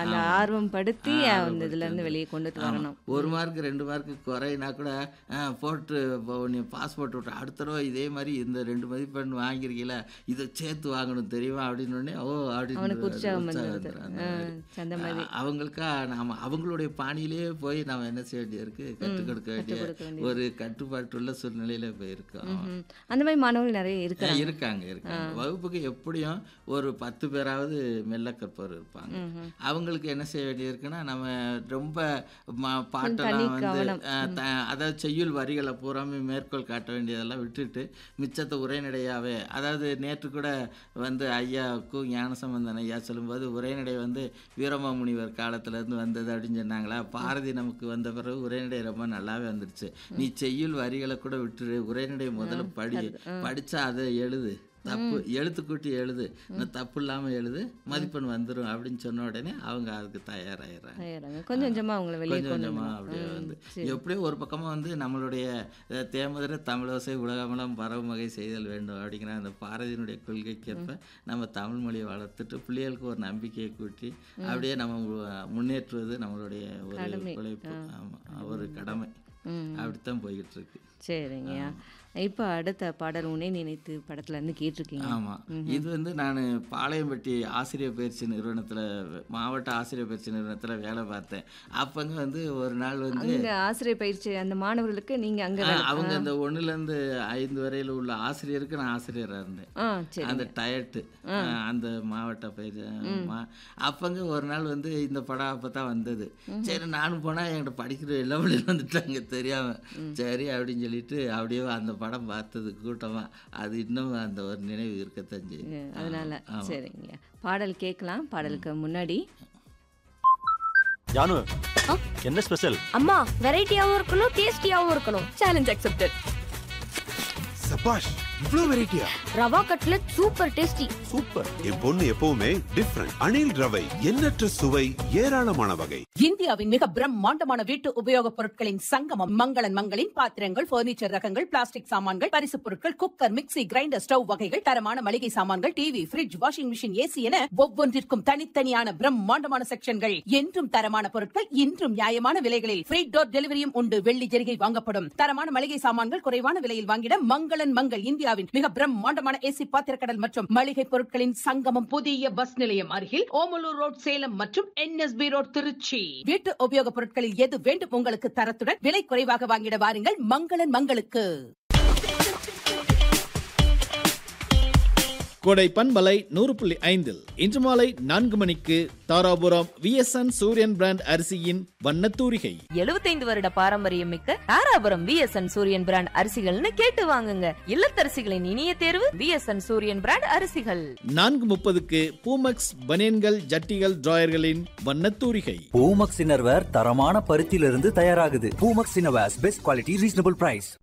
அந்த ஆர்வம் படுத்தி அந்த இதுல இருந்து வெளியே கொண்டுட்டு வரணும் ஒரு மார்க் ரெண்டு மார்க் குறையினா கூட ஆ, போட்டு இப்போ நீ பாஸ் போட்டு விட்டு அடுத்த தடவை இதே மாதிரி இந்த ரெண்டு மதிப்பெண் வாங்கியிருக்கீங்களா இதை சேர்த்து வாங்கணும் தெரியுமா அப்படின்னு உடனே ஓ அப்படின்னு அவனுக்கு உற்சாகம் வந்துடுது வந்துரும். அந்த ஆ, மாதிரி. அந்த மாதிரி அ- அவங்களுக்கா நாம அவங்களுடைய பாணியிலேயே போய் நாம என்ன செய்ய வேண்டியிருக்கு கற்றுக் கொடுக்க வேண்டிய கொடுக்க ஒரு கட்டுப்பாட்டுள்ள சூழ்நிலையில போய் இருக்கோம் ம். அந்த மாதிரி மாணவர்கள் நிறைய இருக்கிறாங்க இருக்காங்க இருக்காங்க வகுப்புக்கு எப்படியும் ஒரு பத்து பேராவது மெல்ல கற்பவர் இருப்பாங்க அவங்களுக்கு என்ன செய்ய வேண்டியிருக்குன்னா நம்ம ரொம்ப ம- பாட்டெல்லாம் வந்து அஹ், த- அதாவது செய்யுள் வரிகளை பூராமே மேற்கோள் காட்ட வேண்டியதெல்லாம் விட்டுட்டு மிச்சத்தை உரைநடையாவே அதாவது நேற்று கூட வந்து ஐயாவுக்கும் ஞானசம்பந்தன் ஐயா சொல்லும்போது உரைநடை வந்து வீரமாமுனிவர் காலத்துல இருந்து வந்தது அப்படின்னு சொன்னாங்களா பாரதி நமக்கு வந்த பிறகு உரைநடை ரொம்ப நல்லாவே வந்துருச்சு நீ செய்யுள் வரிகளை கூட விட்டுரு உரைநடை முதல்ல படி படிச்சா அதை எழுது தப்பு எழுத்து கூட்டி எழுது இந்த தப்பு இல்லாம எழுது மதிப்பெண் வந்துரும் அப்படின்னு சொன்ன உடனே அவங்க அதுக்கு தயாராயிடுறாங்க தயாராங்க. கொஞ்சம் கொஞ்சமா அவங்கள வெளியே கொஞ்சம் கொண்டு கொஞ்சமா வரணும். அப்படியே ம், வந்து சரி. எப்படியோ ஒரு பக்கமா வந்து நம்மளுடைய அஹ், தேமதுர தமிழோசை உலகமெல்லாம் பரவும் வகை செய்தல் வேண்டும் அப்படிங்கிற அந்த பாரதியினுடைய கொள்கைக்கேற்ப நம்ம தமிழ் மொழியை வளர்த்துட்டு பிள்ளைகளுக்கு ஒரு நம்பிக்கையை கூட்டி அப்படியே நம்ம மு- முன்னேற்றுவது நம்மளுடைய ஒரு கடமை. உழைப்பு ஆமா ஒரு கடமை ம். அப்படித்தான் போய்கிட்டு இருக்கு சரிங்கய்யா இப்போ அடுத்த பாடல் உன்னை நினைத்து படத்துல இருந்து கேட்டிருக்கீங்க ஆமா இது வந்து நான் பாளையம்பட்டி ஆசிரியர் பயிற்சி நிறுவனத்துல மாவட்ட ஆசிரியர் பயிற்சி நிறுவனத்துல வேலை பார்த்தேன் அப்பங்க வந்து ஒரு நாள் வந்து அங்க ஆசிரியர் பயிற்சி அந்த மாணவர்களுக்கு நீங்க அங்க ஆ, வேலை- அவங்க இந்த ஒண்ணுல இருந்து ஐந்து வரையில உள்ள ஆசிரியருக்கு நான் ஆசிரியரா இருந்தேன் ஆ சரி அந்த டயட்டு அந்த மாவட்ட பயிற்சி மா- அப்பங்க ஒரு நாள் வந்து இந்த படம் அப்பதான் வந்தது சரி நானும் போனா என்கிட்ட படிக்கிற எல்லா பிள்ளைகளும் வந்துட்டாங்க தெரியாம சரி அப்படின்னு சொல்லிட்டு அப்படியே அந்த படம் பார்த்தது கூட்டமா அது இன்னும் அந்த ஒரு நினைவு இருக்கத்தான் செய்யுது ம், அதனால சரிங்க பாடல் கேட்கலாம் பாடலுக்கு முன்னாடி ஜானு என்ன ஸ்பெஷல் அம்மா வெரைட்டியாவும் இருக்கணும் டேஸ்டியாவும் இருக்கணும் சேலஞ்ச் அக்செப்டட் சபாஷ் இவ்ளோ வெரைட்டியா rava cutlet super tasty super என் பொண்ணு எப்பவுமே டிஃப்ரெண்ட் அணில் ரவை எண்ணற்ற சுவை ஏராளமான வகை இந்தியாவின் மிக பிரம்மாண்டமான வீட்டு உபயோகப் பொருட்களின் சங்கமம் மங்களன் மங்களின் பாத்திரங்கள் பர்னிச்சர் ரகங்கள் பிளாஸ்டிக் சாமான்கள் பரிசுப் பொருட்கள் குக்கர் மிக்ஸி கிரைண்டர் ஸ்டவ் வகைகள் தரமான மளிகை சாமான்கள் TV fridge washing machine AC என ஒவ்வொன்றிற்கும் தனித்தனியான பிரம்மாண்டமான செக்ஷன்கள் என்றும் தரமான பொருட்கள் இன்றும் நியாயமான விலைகளில் ஃப்ரீ டோர் டெலிவரியும் உண்டு வெள்ளி ஜெரிகை வாங்கப்படும் தரமான மளிகை சாமான்கள் குறைவான விலையில் வாங்கிட மங்களன் மங்கள் இந்தியாவின் மிக பிரம்மாண்டமான ஏசி பாத்திரக்கடல் மற்றும் மளிகை பொருட்களின் சங்கமம் புதிய பஸ் நிலையம் அருகில் ஓமலூர் ரோட் சேலம் மற்றும் என்எஸ்பி ரோட் திருச்சி வீட்டு உபயோகப் பொருட்களில் எது வேண்டும் உங்களுக்கு தரத்துடன் விலை குறைவாக வாங்கிட வாருங்கள் மங்களன் மங்களுக்கு கோடை பண்பலை நூறு புள்ளி ஐந்தில் இன்று மாலை நான்கு மணிக்கு தாராபுரம் விஎஸ்என் சூரியன் பிராண்ட் அரிசியின் வண்ணத்தூரிகை எழுபத்தைந்து வருட பாரம்பரியம் மிக்க தாராபுரம் விஎஸ்என் சூரியன் பிராண்ட் அரிசிகள்னு கேட்டு வாங்குங்க இல்லத்தரசிகளின் இனிய தேர்வு விஎஸ்என் சூரியன் பிராண்ட் அரிசிகள் நான்கு முப்பதுக்கு பூமக்ஸ் பனியன்கள் ஜட்டிகள் டிராயர்களின் வண்ணத்தூரிகை பூமக்ஸ் இன்னர்வேர் தரமான பருத்தியிலிருந்து தயாராகுது Poomex innerwears best quality reasonable price